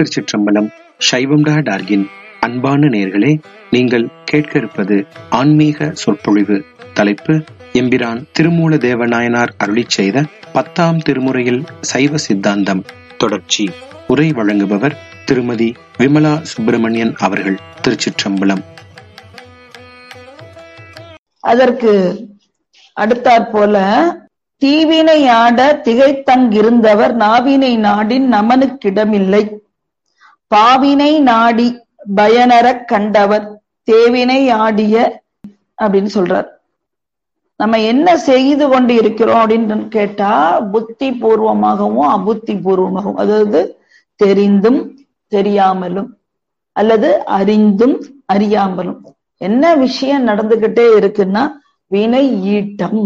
திருச்சிற்றம்பலம் சைவம் டா டார்கின் அன்பான நேர்களே நீங்கள் கேட்க இருப்பது ஆன்மீக சொற்பொழிவு தலைப்பு எம்பிரான் திருமூல தேவநாயனார் அருளிச் செய்த பத்தாம் திருமுறையில் சைவ சித்தாந்தம் தொடர்ச்சி உரை வழங்குபவர் திருமதி விமலா சுப்பிரமணியன் அவர்கள் திருச்சிற்றம்பலம் அதற்கு அடுத்தாற் போல தீவினை ஆட திகைத்தங்கிருந்தவர் நாவினை நாடின் நமனுக்கிடமில்லை பாவினை நாடி பயனரக் கண்டவர் தேவினை ஆடிய அப்படின்னு சொல்றார் நம்ம என்ன செய்து கொண்டு இருக்கிறோம் அப்படின்னு கேட்டா புத்தி பூர்வமாகவும் அபுத்தி பூர்வமாகவும் அதாவது தெரிந்தும் தெரியாமலும் அல்லது அறிந்தும் அறியாமலும் என்ன விஷயம் நடந்துகிட்டே இருக்குன்னா வினை ஈட்டம்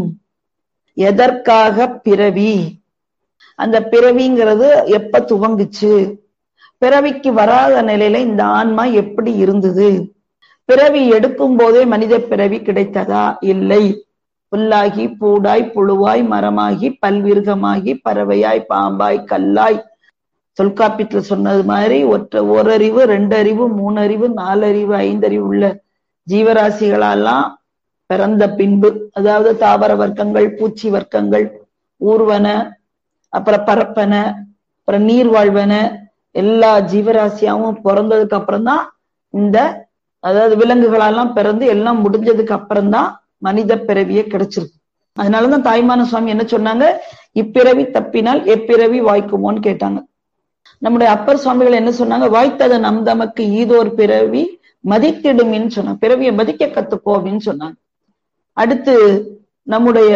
எதற்காக பிறவி அந்த பிறவிங்கிறது எப்ப துவங்குச்சு பிறவிக்கு வராத நிலையில இந்த ஆன்மா எப்படி இருந்தது பிறவி எடுக்கும் போதே மனித பிறவி கிடைத்ததா இல்லை புல்லாகி பூடாய் புழுவாய் மரமாகி பல்விருகமாகி பறவையாய் பாம்பாய் கல்லாய் தொல்காப்பியத்துல சொன்னது மாதிரி ஒற்ற ஓரறிவு ரெண்டறிவு மூணறிவு நாலறிவு ஐந்தறிவு உள்ள ஜீவராசிகளெல்லாம் பிறந்த பின்பு அதாவது தாவர வர்க்கங்கள் பூச்சி வர்க்கங்கள் ஊர்வன அப்புறம் பரப்பன அப்புறம் நீர் வாழ்வன எல்லா ஜீவராசியாவும் பிறந்ததுக்கு அப்புறம் தான் இந்த அதாவது விலங்குகளெல்லாம் பிறந்து எல்லாம் முடிஞ்சதுக்கு அப்புறம் தான் மனித பிறவியே கிடைச்சிருக்கு அதனாலதான் தாய்மான சுவாமி என்ன சொன்னாங்க இப்பிறவி தப்பினால் எப்பிறவி வாய்க்குமோன்னு கேட்டாங்க நம்முடைய அப்பர் சுவாமிகள் என்ன சொன்னாங்க வாய்த்தது நம் தமக்கு ஈதோர் பிறவி மதித்திடுமின்னு சொன்னாங்க பிறவியை மதிக்க கத்துக்கோ அப்படின்னு சொன்னாங்க அடுத்து நம்முடைய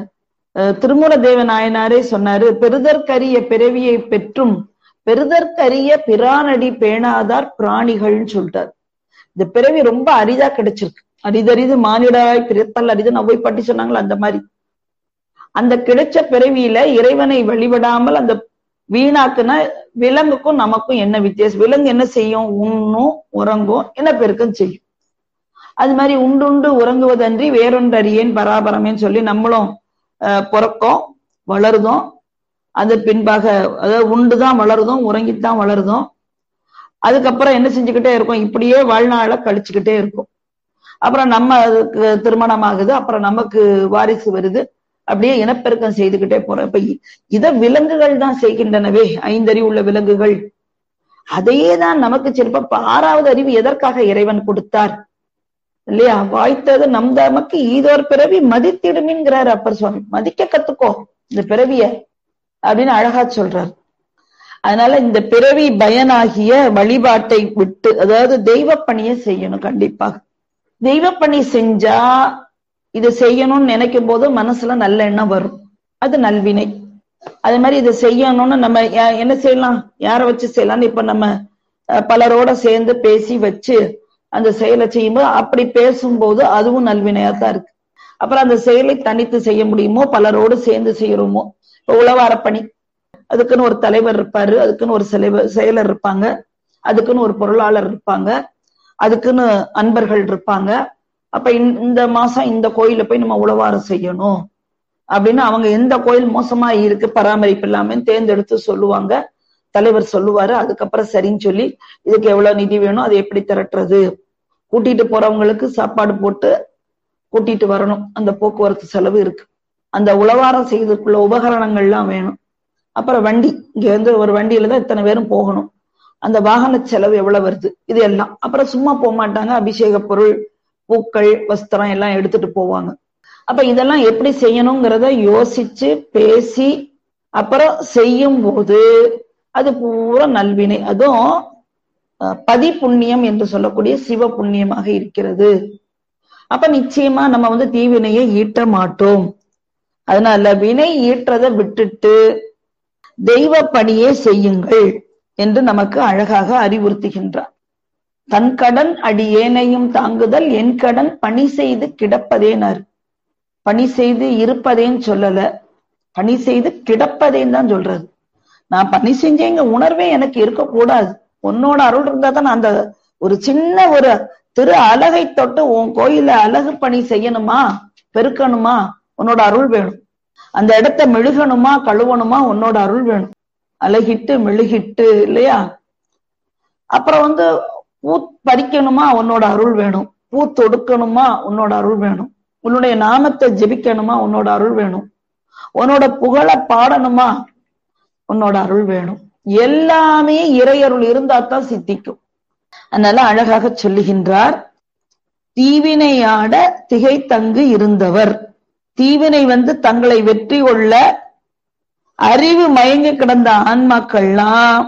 திருமூல தேவ நாயனாரே சொன்னாரு பெருதற்கரிய பிறவியை பெற்றும் பெருதற்கரிய பிரானடி பேணாதார் பிராணிகள்னு சொல்லிட்டார் இந்த பிறவி ரொம்ப அரிதா கிடைச்சிருக்கு அரிதறிது மானிடராய் பிறத்தல் அரிது நவ்வை பாட்டி சொன்னாங்களா அந்த மாதிரி அந்த கிடைச்ச பிறவியில இறைவனை வழிபடாமல் அந்த வீணாக்குனா விலங்குக்கும் நமக்கும் என்ன வித்தியாசம் விலங்கு என்ன செய்யும் உண்ணும் உறங்கும் என்ன பெருக்கம் செய்யும் அது மாதிரி உண்டுண்டு உறங்குவதன்றி வேறொன்றறியேன் பராபரமேன்னு சொல்லி நம்மளும் பிறக்கோம் வளருதோம் அது பின்பாக அதாவது உண்டுதான் வளருதோம் உறங்கித்தான் வளருதோம் அதுக்கப்புறம் என்ன செஞ்சுக்கிட்டே இருக்கும் இப்படியே வாழ்நாள கழிச்சுக்கிட்டே இருக்கும் அப்புறம் நம்ம அதுக்கு திருமணம் ஆகுது அப்புறம் நமக்கு வாரிசு வருது அப்படியே இனப்பெருக்கம் செய்துகிட்டே போறோம் இப்ப இத விலங்குகள் தான் செய்கின்றனவே ஐந்தறிவு உள்ள விலங்குகள் அதையே தான் நமக்கு சிறப்ப ஆறாவது அறிவு எதற்காக இறைவன் கொடுத்தார் இல்லையா வாய்த்தது நம் தமக்கு ஈதோர் பிறவி மதித்திடுமின்கிறார் அப்பர் சுவாமி மதிக்க கத்துக்கோ இந்த பிறவிய அப்படின்னு அழகா சொல்றார் அதனால இந்த பிறவி பயனாகிய வழிபாட்டை விட்டு அதாவது தெய்வ பணியை செய்யணும் கண்டிப்பாக தெய்வ பணி செஞ்சா இது செய்யணும்னு நினைக்கும் போது மனசுல நல்ல எண்ணம் வரும் அது நல்வினை அதே மாதிரி இதை செய்யணும்னு நம்ம என்ன செய்யலாம் யாரை வச்சு செய்யலாம்னு இப்ப நம்ம பலரோட சேர்ந்து பேசி வச்சு அந்த செயலை செய்யும்போது அப்படி பேசும்போது அதுவும் நல்வினையா தான் இருக்கு அப்புறம் அந்த செயலை தனித்து செய்ய முடியுமோ பலரோடு சேர்ந்து செய்யறோமோ இப்ப உளவார பணி அதுக்குன்னு ஒரு தலைவர் இருப்பாரு அதுக்குன்னு ஒரு செயலர் இருப்பாங்க அதுக்குன்னு ஒரு பொருளாளர் இருப்பாங்க அதுக்குன்னு அன்பர்கள் இருப்பாங்க அப்ப இந்த மாசம் இந்த கோயில போய் நம்ம உழவாரம் செய்யணும் அப்படின்னு அவங்க எந்த கோயில் மோசமா இருக்கு பராமரிப்பு இல்லாம தேர்ந்தெடுத்து சொல்லுவாங்க தலைவர் சொல்லுவாரு அதுக்கப்புறம் சரின்னு சொல்லி இதுக்கு எவ்வளவு நிதி வேணும் அதை எப்படி திரட்டுறது கூட்டிட்டு போறவங்களுக்கு சாப்பாடு போட்டு கூட்டிட்டு வரணும் அந்த போக்குவரத்து செலவு இருக்கு அந்த உழவாரம் செய்வதற்குள்ள உபகரணங்கள்லாம் வேணும் அப்புறம் வண்டி இங்க வந்து ஒரு வண்டியில தான் இத்தனை பேரும் போகணும் அந்த வாகன செலவு எவ்வளவு வருது இது எல்லாம் அப்புறம் சும்மா போக மாட்டாங்க அபிஷேக பொருள் பூக்கள் வஸ்திரம் எல்லாம் எடுத்துட்டு போவாங்க அப்ப இதெல்லாம் எப்படி செய்யணுங்கிறத யோசிச்சு பேசி அப்புறம் செய்யும் போது அது பூரா நல்வினை அதுவும் பதி புண்ணியம் என்று சொல்லக்கூடிய சிவ புண்ணியமாக இருக்கிறது அப்ப நிச்சயமா நம்ம வந்து தீவினையை ஈட்ட மாட்டோம் அதனால வினை ஈற்றதை விட்டுட்டு தெய்வ பணியே செய்யுங்கள் என்று நமக்கு அழகாக அறிவுறுத்துகின்றார் தன் கடன் அடியேனையும் தாங்குதல் என் கடன் பணி செய்து கிடப்பதேனார் பணி செய்து இருப்பதேன்னு சொல்லல பணி செய்து கிடப்பதேன்னு தான் சொல்றது நான் பணி செஞ்சேங்க உணர்வே எனக்கு இருக்கக்கூடாது உன்னோட அருள் இருந்தா தான் அந்த ஒரு சின்ன ஒரு திரு அழகை தொட்டு உன் கோயில அழகு பணி செய்யணுமா பெருக்கணுமா உன்னோட அருள் வேணும் அந்த இடத்த மெழுகணுமா கழுவணுமா உன்னோட அருள் வேணும் அழகிட்டு மெழுகிட்டு இல்லையா அப்புறம் வந்து பூ பறிக்கணுமா உன்னோட அருள் வேணும் பூ தொடுக்கணுமா உன்னோட அருள் வேணும் உன்னுடைய நாமத்தை ஜெபிக்கணுமா உன்னோட அருள் வேணும் உன்னோட புகழ பாடணுமா உன்னோட அருள் வேணும் எல்லாமே இறையருள் இருந்தா தான் சித்திக்கும் அதனால அழகாக சொல்லுகின்றார் தீவினையாட திகைத்தங்கு இருந்தவர் தீவினை வந்து தங்களை வெற்றி கொள்ள அறிவு மயங்கி கிடந்த ஆன்மாக்கள்லாம்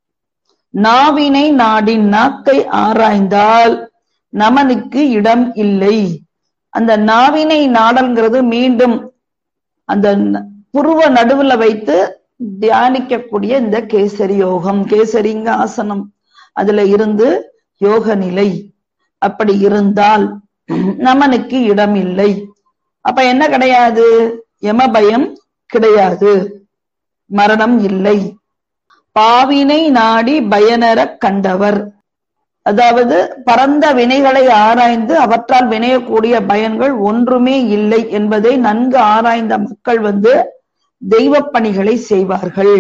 நாவினை நாடின் நாக்கை ஆராய்ந்தால் நமனுக்கு இடம் இல்லை அந்த நாவினை நாடல்ங்கிறது மீண்டும் அந்த புருவ நடுவுல வைத்து தியானிக்கக்கூடிய இந்த கேசரி யோகம் கேசரிங்க ஆசனம் அதுல இருந்து யோக நிலை அப்படி இருந்தால் நமனுக்கு இடம் இல்லை அப்ப என்ன கிடையாது யமபயம் கிடையாது மரணம் இல்லை பாவினை நாடி பயனர கண்டவர் அதாவது பரந்த வினைகளை ஆராய்ந்து அவற்றால் வினையக்கூடிய பயன்கள் ஒன்றுமே இல்லை என்பதை நன்கு ஆராய்ந்த மக்கள் வந்து தெய்வ பணிகளை செய்வார்கள்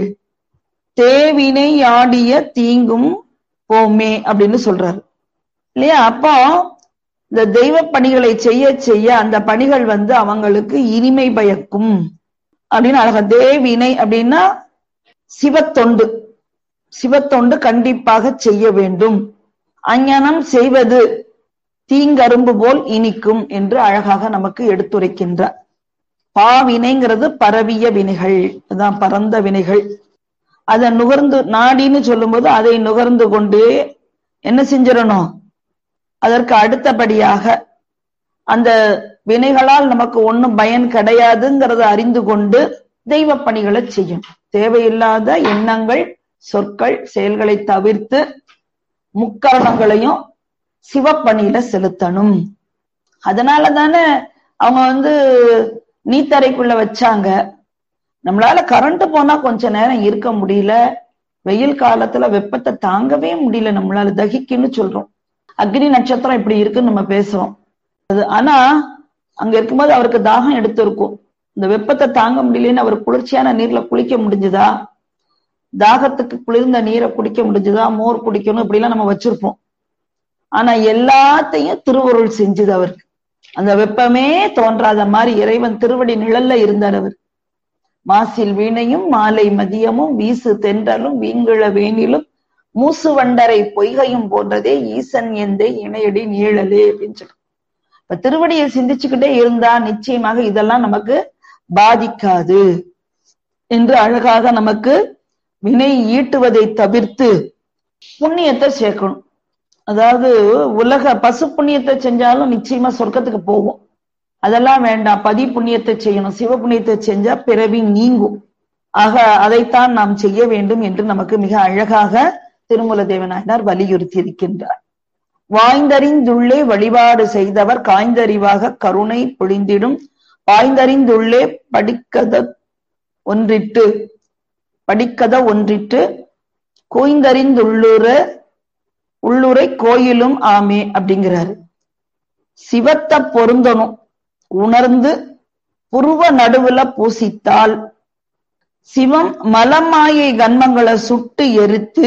தேவினை ஆடிய தீங்கும் போமே அப்படின்னு சொல்றாரு இல்லையா அப்போ இந்த தெய்வ பணிகளை செய்ய செய்ய அந்த பணிகள் வந்து அவங்களுக்கு இனிமை பயக்கும் அப்படின்னு அழகா தேவினை அப்படின்னா சிவத்தொண்டு சிவத்தொண்டு கண்டிப்பாக செய்ய வேண்டும் அஞ்ஞானம் செய்வது தீங்கரும்பு போல் இனிக்கும் என்று அழகாக நமக்கு எடுத்துரைக்கின்றார் பாவினைங்கிறது பரவிய வினைகள் அதான் பரந்த வினைகள் அதை நுகர்ந்து நாடின்னு சொல்லும்போது அதை நுகர்ந்து கொண்டு என்ன செஞ்சிடணும் அதற்கு அடுத்தபடியாக அந்த வினைகளால் நமக்கு ஒண்ணும் பயன் கிடையாதுங்கிறத அறிந்து கொண்டு தெய்வ பணிகளை செய்யும் தேவையில்லாத எண்ணங்கள் சொற்கள் செயல்களை தவிர்த்து முக்கரணங்களையும் சிவப்பணியில செலுத்தணும் அதனால தானே அவங்க வந்து நீத்தரைக்குள்ள வச்சாங்க நம்மளால கரண்ட் போனா கொஞ்ச நேரம் இருக்க முடியல வெயில் காலத்துல வெப்பத்தை தாங்கவே முடியல நம்மளால தகிக்குன்னு சொல்றோம் அக்னி நட்சத்திரம் இப்படி இருக்குன்னு நம்ம பேசுறோம் அது ஆனா அங்க இருக்கும்போது அவருக்கு தாகம் எடுத்திருக்கும் இந்த வெப்பத்தை தாங்க முடியலன்னு அவர் குளிர்ச்சியான நீர்ல குளிக்க முடிஞ்சுதா தாகத்துக்கு குளிர்ந்த நீரை குடிக்க முடிஞ்சுதா மோர் குடிக்கணும் இப்படிலாம் நம்ம வச்சிருப்போம் ஆனா எல்லாத்தையும் திருவருள் செஞ்சுது அவருக்கு அந்த வெப்பமே தோன்றாத மாதிரி இறைவன் திருவடி நிழல்ல இருந்தார் அவர் மாசில் வீணையும் மாலை மதியமும் வீசு தென்றலும் வீங்கிழ வேணிலும் மூசு வண்டரை பொய்கையும் போன்றதே ஈசன் எந்தை இணையடி நீழலே அப்படின்னு சொல்லி இப்ப திருவடியை சிந்திச்சுக்கிட்டே இருந்தா நிச்சயமாக இதெல்லாம் நமக்கு பாதிக்காது என்று அழகாக நமக்கு வினை ஈட்டுவதை தவிர்த்து புண்ணியத்தை சேர்க்கணும் அதாவது உலக பசு புண்ணியத்தை செஞ்சாலும் நிச்சயமா சொர்க்கத்துக்கு போவோம் அதெல்லாம் வேண்டாம் பதி புண்ணியத்தை செய்யணும் சிவ புண்ணியத்தை செஞ்சா பிறவி நீங்கும் ஆக அதைத்தான் நாம் செய்ய வேண்டும் என்று நமக்கு மிக அழகாக திருமூல தேவநாயனார் வலியுறுத்தி இருக்கின்றார் வாய்ந்தறிந்துள்ளே வழிபாடு செய்தவர் காய்ந்தறிவாக கருணை பொழிந்திடும் பாய்ந்தறிந்துள்ளே படிக்கத ஒன்றிட்டு படிக்கத ஒன்றிட்டு கோய்ந்தறிந்துள்ளூர உள்ளுரை கோயிலும் ஆமே அப்படிங்கிறாரு சிவத்தை பொருந்தணும் உணர்ந்து புருவ நடுவுல பூசித்தால் சிவம் மலமாயை கன்மங்களை சுட்டு எரித்து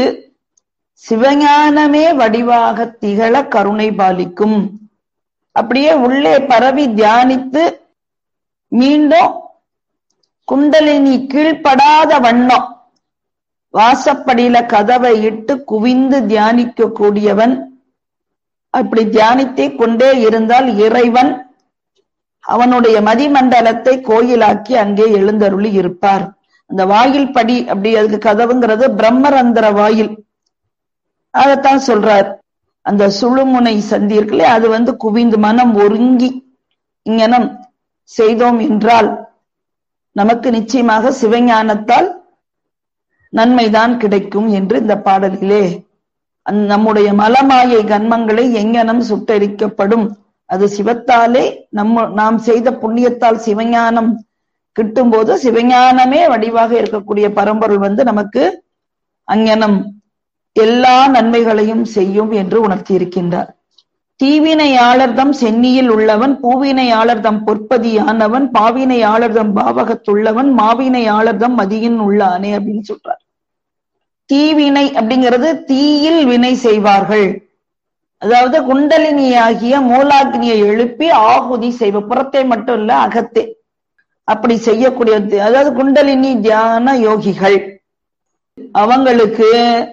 சிவஞானமே வடிவாக திகழ கருணை பாலிக்கும் அப்படியே உள்ளே பரவி தியானித்து மீண்டும் குண்டலினி கீழ்ப்படாத வண்ணம் வாசப்படியில கதவை இட்டு குவிந்து தியானிக்க கூடியவன் அப்படி தியானித்தே கொண்டே இருந்தால் இறைவன் அவனுடைய மதிமண்டலத்தை கோயிலாக்கி அங்கே எழுந்தருளி இருப்பார் அந்த வாயில் படி அப்படி அதுக்கு கதவுங்கிறது பிரம்மரந்திர வாயில் அதைத்தான் சொல்றார் அந்த சுழுமுனை சந்தி இருக்குல்ல அது வந்து குவிந்து மனம் ஒருங்கி இங்கனம் செய்தோம் என்றால் நமக்கு நிச்சயமாக சிவஞானத்தால் நன்மைதான் கிடைக்கும் என்று இந்த பாடலிலே நம்முடைய மலமாயை கன்மங்களை எங்கனம் சுட்டரிக்கப்படும் அது சிவத்தாலே நம்ம நாம் செய்த புண்ணியத்தால் சிவஞானம் கிட்டும் போது சிவஞானமே வடிவாக இருக்கக்கூடிய பரம்பொருள் வந்து நமக்கு அங்ஙனம் எல்லா நன்மைகளையும் செய்யும் என்று உணர்த்தி இருக்கின்றார் தீவினையாளர்தம் சென்னியில் உள்ளவன் பூவினையாளர்தம் பொற்பதியானவன் பாவினையாளர்தம் பாவகத்துள்ளவன் மாவினையாளர்தம் மதியின் உள்ளானே அப்படின்னு சொல்றார் தீவினை அப்படிங்கிறது தீயில் வினை செய்வார்கள் அதாவது குண்டலினியாகிய மூலாக்னியை எழுப்பி ஆகுதி செய்வ புறத்தை மட்டும் இல்ல அகத்தே அப்படி செய்யக்கூடிய அதாவது குண்டலினி தியான யோகிகள் அவங்களுக்கு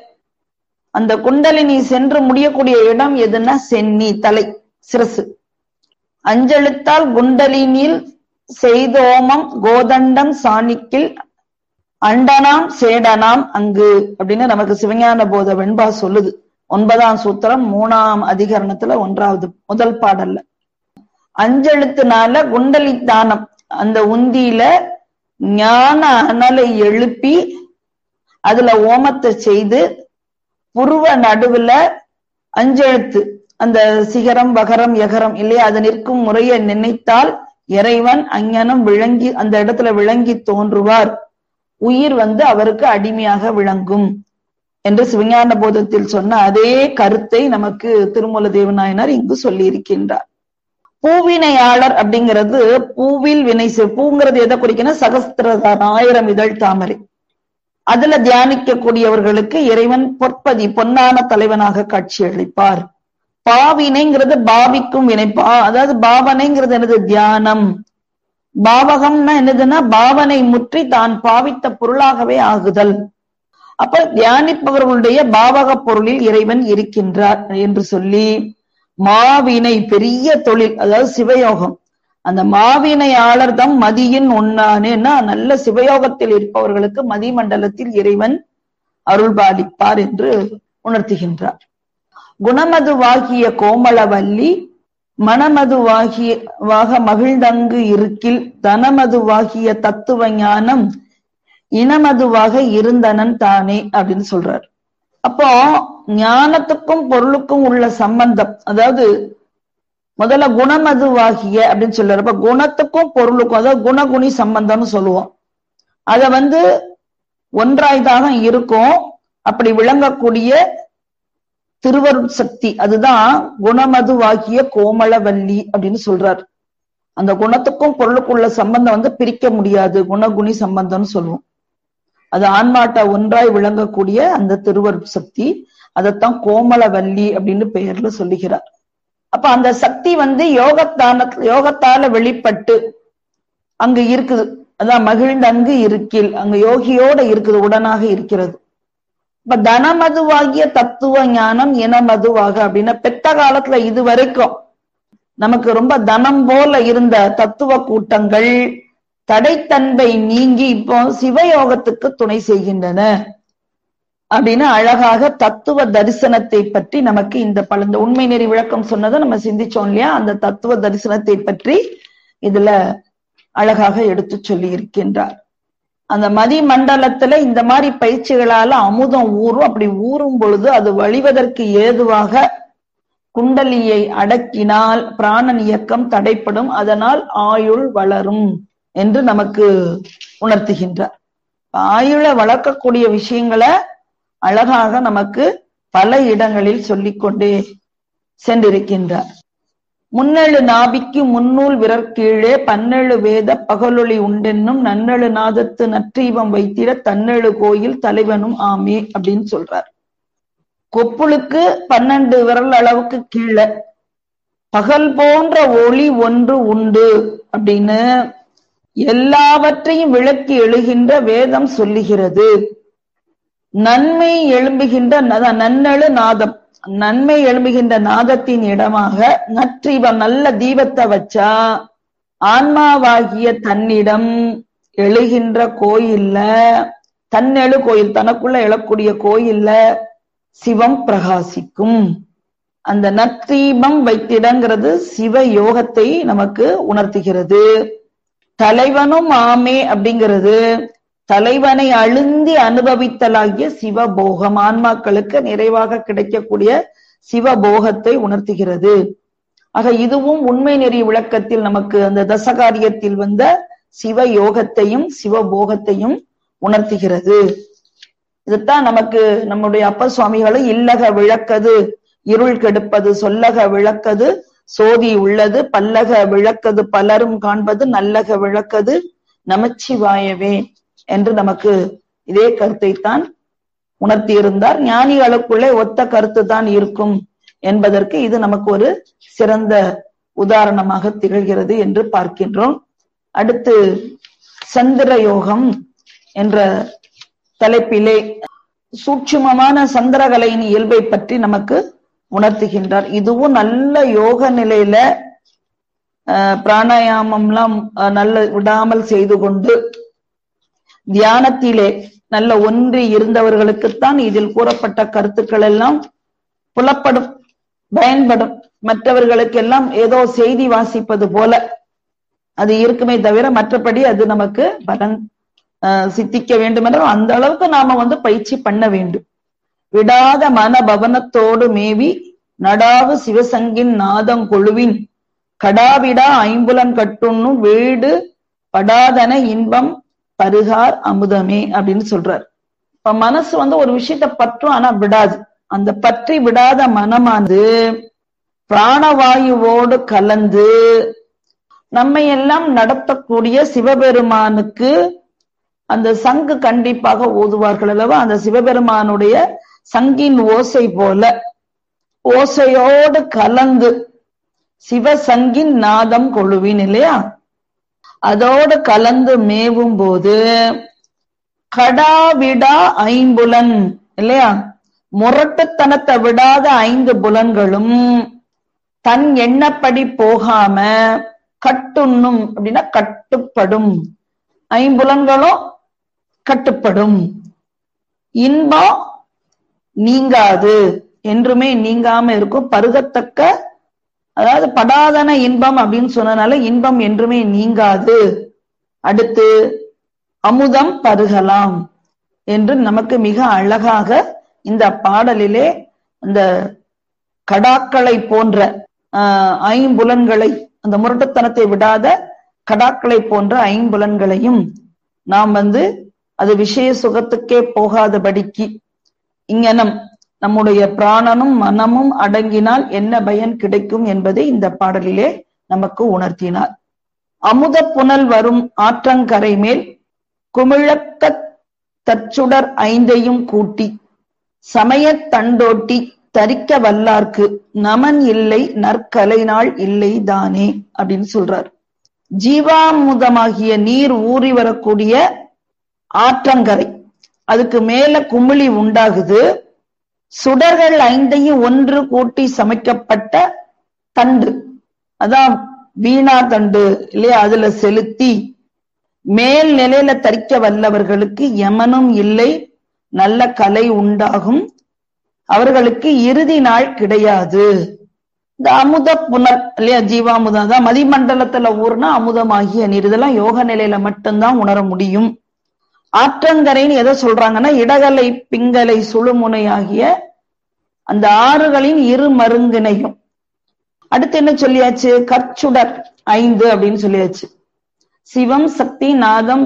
அந்த குண்டலினி சென்று முடியக்கூடிய இடம் எதுன்னா சென்னி தலை சிரசு அஞ்செழுத்தால் குண்டலினியில் செய்தோமம் கோதண்டம் சாணிக்கில் அண்டனாம் சேடனாம் அங்கு அப்படின்னு நமக்கு சிவஞான போத வெண்பா சொல்லுது ஒன்பதாம் சூத்திரம் மூணாம் அதிகரணத்துல ஒன்றாவது முதல் பாடல்ல அஞ்செழுத்துனால குண்டலி தானம் அந்த உந்தியில ஞான அனலை எழுப்பி அதுல ஓமத்தை செய்து புருவ நடுவுல அஞ்செழுத்து அந்த சிகரம் வகரம் எகரம் இல்லையா அது நிற்கும் முறையை நினைத்தால் இறைவன் அஞ்ஞனம் விளங்கி அந்த இடத்துல விளங்கி தோன்றுவார் உயிர் வந்து அவருக்கு அடிமையாக விளங்கும் என்று சிவஞான போதத்தில் சொன்ன அதே கருத்தை நமக்கு திருமூல தேவநாயனார் இங்கு சொல்லி இருக்கின்றார் பூவினையாளர் அப்படிங்கிறது பூவில் வினை செய் பூங்கிறது எதை குறிக்கணும் சகஸ்திரதான் ஆயிரம் இதழ் தாமரை அதுல தியானிக்கக்கூடியவர்களுக்கு இறைவன் பொற்பதி பொன்னான தலைவனாக காட்சி அளிப்பார் பாவினைங்கிறது பாவிக்கும் வினை பா அதாவது பாவனைங்கிறது என்னது தியானம் பாவகம்னா என்னதுன்னா பாவனை முற்றி தான் பாவித்த பொருளாகவே ஆகுதல் அப்ப தியானிப்பவர்களுடைய பாவக பொருளில் இறைவன் இருக்கின்றார் என்று சொல்லி மாவினை பெரிய தொழில் அதாவது சிவயோகம் அந்த மாவினையாளர் தம் மதியின் உண்ணானேன்னா நல்ல சிவயோகத்தில் இருப்பவர்களுக்கு மதிமண்டலத்தில் இறைவன் அருள் பாலிப்பார் என்று உணர்த்துகின்றார் குணமதுவாகிய கோமளவல்லி மனமதுவாகிய வாக மகிழ்ந்தங்கு இருக்கில் தனமதுவாகிய தத்துவ ஞானம் இனமதுவாக இருந்தனன் தானே அப்படின்னு சொல்றார் அப்போ ஞானத்துக்கும் பொருளுக்கும் உள்ள சம்பந்தம் அதாவது முதல்ல குணமதுவாகிய அப்படின்னு சொல்றாரு அப்ப குணத்துக்கும் பொருளுக்கும் அதாவது குணகுணி சம்பந்தம்னு சொல்லுவோம் அத வந்து ஒன்றாய்தாக இருக்கும் அப்படி விளங்கக்கூடிய திருவருட் சக்தி அதுதான் குணமதுவாகிய கோமளவல்லி அப்படின்னு சொல்றார் அந்த குணத்துக்கும் பொருளுக்குள்ள சம்பந்தம் வந்து பிரிக்க முடியாது குணகுணி சம்பந்தம்னு சொல்லுவோம் அது ஆன்மாட்ட ஒன்றாய் விளங்கக்கூடிய அந்த திருவருட் சக்தி அதைத்தான் கோமளவல்லி அப்படின்னு பெயர்ல சொல்லுகிறார் அப்ப அந்த சக்தி வந்து யோகத்தான யோகத்தால வெளிப்பட்டு அங்க இருக்குது அதான் மகிழ்ந்து அங்கு இருக்கில் அங்க யோகியோட இருக்குது உடனாக இருக்கிறது இப்ப தனமதுவாகிய தத்துவ ஞானம் இனமதுவாக அப்படின்னா பெத்த காலத்துல இது வரைக்கும் நமக்கு ரொம்ப தனம் போல இருந்த தத்துவ கூட்டங்கள் தடைத்தன்மை நீங்கி இப்போ சிவயோகத்துக்கு துணை செய்கின்றன அப்படின்னு அழகாக தத்துவ தரிசனத்தை பற்றி நமக்கு இந்த பல இந்த உண்மை நெறி விளக்கம் சொன்னதை நம்ம சிந்திச்சோம் இல்லையா அந்த தத்துவ தரிசனத்தை பற்றி இதுல அழகாக எடுத்து சொல்லி இருக்கின்றார் அந்த மதி மண்டலத்துல இந்த மாதிரி பயிற்சிகளால அமுதம் ஊறும் அப்படி ஊறும் பொழுது அது வழிவதற்கு ஏதுவாக குண்டலியை அடக்கினால் பிராணன் இயக்கம் தடைப்படும் அதனால் ஆயுள் வளரும் என்று நமக்கு உணர்த்துகின்றார் ஆயுளை வளர்க்கக்கூடிய விஷயங்களை அழகாக நமக்கு பல இடங்களில் சொல்லிக்கொண்டே சென்றிருக்கின்றார் முன்னெழு நாபிக்கு முன்னூல் விரற்கீழே பன்னெழு வேத பகலொளி உண்டென்னும் நன்னெழு நாதத்து நற்றீபம் வைத்திட தன்னெழு கோயில் தலைவனும் ஆமே அப்படின்னு சொல்றார் கொப்புளுக்கு பன்னெண்டு விரல் அளவுக்கு கீழே பகல் போன்ற ஒளி ஒன்று உண்டு அப்படின்னு எல்லாவற்றையும் விளக்கி எழுகின்ற வேதம் சொல்லுகிறது நன்மை எழும்புகின்ற நன்னெழு நாதம் நன்மை எழும்புகின்ற நாதத்தின் இடமாக நற்றீபம் நல்ல தீபத்தை வச்சா ஆன்மாவாகிய தன்னிடம் எழுகின்ற கோயில்ல தன்னெழு கோயில் தனக்குள்ள எழக்கூடிய கோயில்ல சிவம் பிரகாசிக்கும் அந்த நற்றீபம் வைத்திடங்கிறது சிவ யோகத்தை நமக்கு உணர்த்துகிறது தலைவனும் ஆமே அப்படிங்கிறது தலைவனை அழுந்தி அனுபவித்தலாகிய சிவபோகம் ஆன்மாக்களுக்கு நிறைவாக கிடைக்கக்கூடிய சிவபோகத்தை உணர்த்துகிறது ஆக இதுவும் உண்மை நெறி விளக்கத்தில் நமக்கு அந்த தசகாரியத்தில் வந்த சிவ யோகத்தையும் சிவபோகத்தையும் உணர்த்துகிறது இதுதான் நமக்கு நம்முடைய அப்ப சுவாமிகளும் இல்லக விளக்கது இருள் கெடுப்பது சொல்லக விளக்கது சோதி உள்ளது பல்லக விளக்கது பலரும் காண்பது நல்லக விளக்கது நமச்சிவாயவே என்று நமக்கு இதே கருத்தை தான் உணர்த்தியிருந்தார் ஞானிகளுக்குள்ளே ஒத்த கருத்து தான் இருக்கும் என்பதற்கு இது நமக்கு ஒரு சிறந்த உதாரணமாக திகழ்கிறது என்று பார்க்கின்றோம் அடுத்து சந்திர யோகம் என்ற தலைப்பிலே சூட்சுமமான சந்திரகலையின் இயல்பை பற்றி நமக்கு உணர்த்துகின்றார் இதுவும் நல்ல யோக நிலையில பிராணாயாமம்லாம் நல்ல விடாமல் செய்து கொண்டு தியானத்திலே நல்ல ஒன்றி இருந்தவர்களுக்குத்தான் இதில் கூறப்பட்ட கருத்துக்கள் எல்லாம் புலப்படும் பயன்படும் மற்றவர்களுக்கெல்லாம் ஏதோ செய்தி வாசிப்பது போல அது இருக்குமே தவிர மற்றபடி அது நமக்கு பலன் சித்திக்க வேண்டும் என்றால் அந்த அளவுக்கு நாம வந்து பயிற்சி பண்ண வேண்டும் விடாத மன பவனத்தோடு மேவி நடாவு சிவசங்கின் நாதம் கொழுவின் கடாவிடா ஐம்புலன் கட்டுண்ணும் வீடு படாதன இன்பம் பருகார் அமுதமே அப்படின்னு சொல்றார் இப்ப மனசு வந்து ஒரு விஷயத்த பற்றும் ஆனா விடாது அந்த பற்றி விடாத மனமானது பிராணவாயுவோடு கலந்து நம்மை எல்லாம் நடத்தக்கூடிய சிவபெருமானுக்கு அந்த சங்கு கண்டிப்பாக ஓதுவார்கள் அல்லவா அந்த சிவபெருமானுடைய சங்கின் ஓசை போல ஓசையோடு கலந்து சிவசங்கின் நாதம் கொழுவின் இல்லையா அதோடு கலந்து மேவும் போது கடாவிடா ஐம்புலன் இல்லையா முரட்டுத்தனத்தை விடாத ஐந்து புலன்களும் தன் எண்ணப்படி போகாம கட்டுண்ணும் அப்படின்னா கட்டுப்படும் ஐம்புலன்களும் கட்டுப்படும் இன்பம் நீங்காது என்றுமே நீங்காம இருக்கும் பருகத்தக்க அதாவது படாதன இன்பம் அப்படின்னு சொன்னனால இன்பம் என்றுமே நீங்காது அடுத்து அமுதம் பருகலாம் என்று நமக்கு மிக அழகாக இந்த பாடலிலே இந்த கடாக்களை போன்ற ஐம்புலன்களை அந்த முரட்டுத்தனத்தை விடாத கடாக்களை போன்ற ஐம்புலன்களையும் நாம் வந்து அது விஷய சுகத்துக்கே போகாதபடிக்கு இங்கனம் நம்முடைய பிராணனும் மனமும் அடங்கினால் என்ன பயன் கிடைக்கும் என்பதை இந்த பாடலிலே நமக்கு உணர்த்தினார் அமுத புனல் வரும் ஆற்றங்கரை மேல் குமிழக்க தற்சுடர் ஐந்தையும் கூட்டி சமயத் தண்டோட்டி தரிக்க வல்லார்க்கு நமன் இல்லை நற்கலை நாள் இல்லை தானே அப்படின்னு சொல்றார் ஜீவாமுதமாகிய நீர் ஊறி வரக்கூடிய ஆற்றங்கரை அதுக்கு மேல குமிழி உண்டாகுது சுடர்கள் ஐந்தையும் ஒன்று கூட்டி சமைக்கப்பட்ட தண்டு அதான் வீணா தண்டு இல்லையா அதுல செலுத்தி மேல் நிலையில தரிக்க வல்லவர்களுக்கு யமனும் இல்லை நல்ல கலை உண்டாகும் அவர்களுக்கு இறுதி நாள் கிடையாது இந்த அமுத புனர் இல்லையா ஜீவாமுதம் தான் மதிமண்டலத்துல ஊர்னா அமுதமாகிய நீர் இதெல்லாம் யோக நிலையில மட்டும்தான் உணர முடியும் ஆற்றங்கரைன்னு எதை சொல்றாங்கன்னா இடகலை பிங்கலை சுழுமுனை ஆகிய அந்த ஆறுகளின் இரு மருங்கினையும் அடுத்து என்ன சொல்லியாச்சு கற்சுடர் ஐந்து அப்படின்னு சொல்லியாச்சு சிவம் சக்தி நாதம்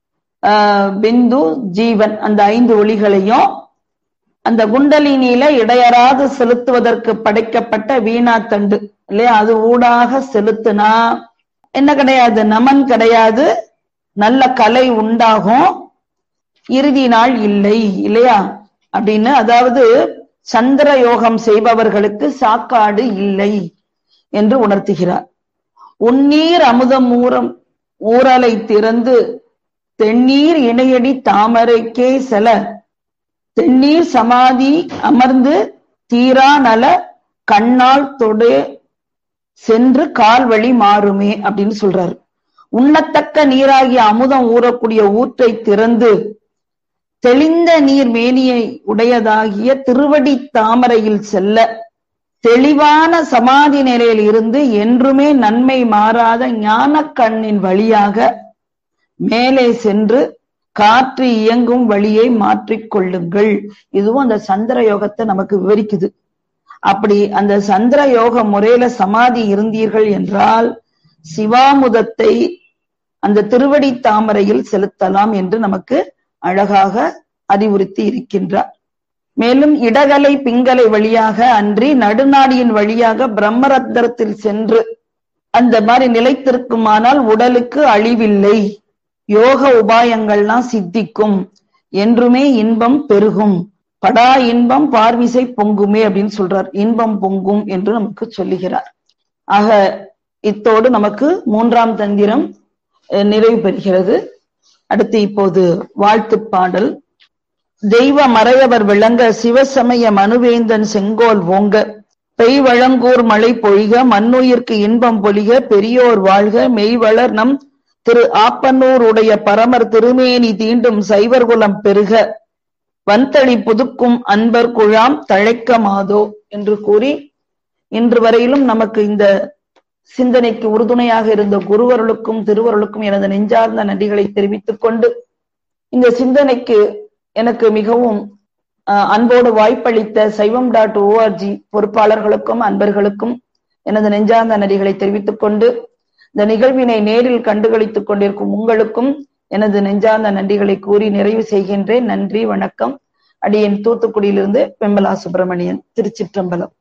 பிந்து ஜீவன் அந்த ஐந்து ஒளிகளையும் அந்த குண்டலினியில இடையராது செலுத்துவதற்கு படைக்கப்பட்ட வீணா தண்டு இல்லையா அது ஊடாக செலுத்துனா என்ன கிடையாது நமன் கிடையாது நல்ல கலை உண்டாகும் இறுதி நாள் இல்லை இல்லையா அப்படின்னு அதாவது சந்திர யோகம் செய்பவர்களுக்கு சாக்காடு இல்லை என்று உணர்த்துகிறார் உன்னீர் அமுதம் ஊரம் ஊரலை திறந்து தென்னீர் இணையடி தாமரைக்கே செல தென்னீர் சமாதி அமர்ந்து தீரா நல கண்ணால் தொடு சென்று கால் வழி மாறுமே அப்படின்னு சொல்றாரு உண்ணத்தக்க நீராகிய அமுதம் ஊறக்கூடிய ஊற்றை திறந்து தெளிந்த நீர் மேனியை உடையதாகிய திருவடி தாமரையில் செல்ல தெளிவான சமாதி நிலையில் இருந்து என்றுமே நன்மை மாறாத ஞான கண்ணின் வழியாக மேலே சென்று காற்று இயங்கும் வழியை மாற்றிக் கொள்ளுங்கள் இதுவும் அந்த சந்திர யோகத்தை நமக்கு விவரிக்குது அப்படி அந்த சந்திர யோக முறையில சமாதி இருந்தீர்கள் என்றால் சிவாமுதத்தை அந்த திருவடி தாமரையில் செலுத்தலாம் என்று நமக்கு அழகாக அறிவுறுத்தி இருக்கின்றார் மேலும் இடகலை பிங்கலை வழியாக அன்றி நடுநாடியின் வழியாக பிரம்மரத்தரத்தில் சென்று அந்த மாதிரி நிலைத்திருக்குமானால் உடலுக்கு அழிவில்லை யோக உபாயங்கள்லாம் சித்திக்கும் என்றுமே இன்பம் பெருகும் படா இன்பம் பார்விசை பொங்குமே அப்படின்னு சொல்றார் இன்பம் பொங்கும் என்று நமக்கு சொல்லுகிறார் ஆக இத்தோடு நமக்கு மூன்றாம் தந்திரம் அஹ், நிறைவு பெறுகிறது அடுத்து இப்போது வாழ்த்து பாடல் தெய்வ மறையவர் விளங்க சிவசமய மனுவேந்தன் செங்கோல் ஓங்க பெய் வழங்கூர் மழை பொழிக மண்ணுயிர்க்கு இன்பம் பொலிக பெரியோர் வாழ்க மெய்வளர் நம் திரு ஆப்பன்னூர் உடைய பரமர் திருமேனி தீண்டும் சைவர்குலம் பெருக வந்தளி புதுக்கும் அன்பர் குழாம் தழைக்க மாதோ என்று கூறி இன்று வரையிலும் நமக்கு இந்த சிந்தனைக்கு உறுதுணையாக இருந்த குருவருளுக்கும் திருவருளுக்கும் எனது நெஞ்சார்ந்த நன்றிகளை தெரிவித்துக் கொண்டு இந்த சிந்தனைக்கு எனக்கு மிகவும் அஹ், அன்போடு வாய்ப்பளித்த சைவம் டாட் ஓஆர்ஜி பொறுப்பாளர்களுக்கும் அன்பர்களுக்கும் எனது நெஞ்சார்ந்த நன்றிகளை தெரிவித்துக் கொண்டு இந்த நிகழ்வினை நேரில் கண்டுகளித்துக் கொண்டிருக்கும் உங்களுக்கும் எனது நெஞ்சார்ந்த நன்றிகளை கூறி நிறைவு செய்கின்றேன் நன்றி வணக்கம் அடியேன் தூத்துக்குடியிலிருந்து வெம்பலா சுப்பிரமணியன் திருச்சிற்றம்பலம்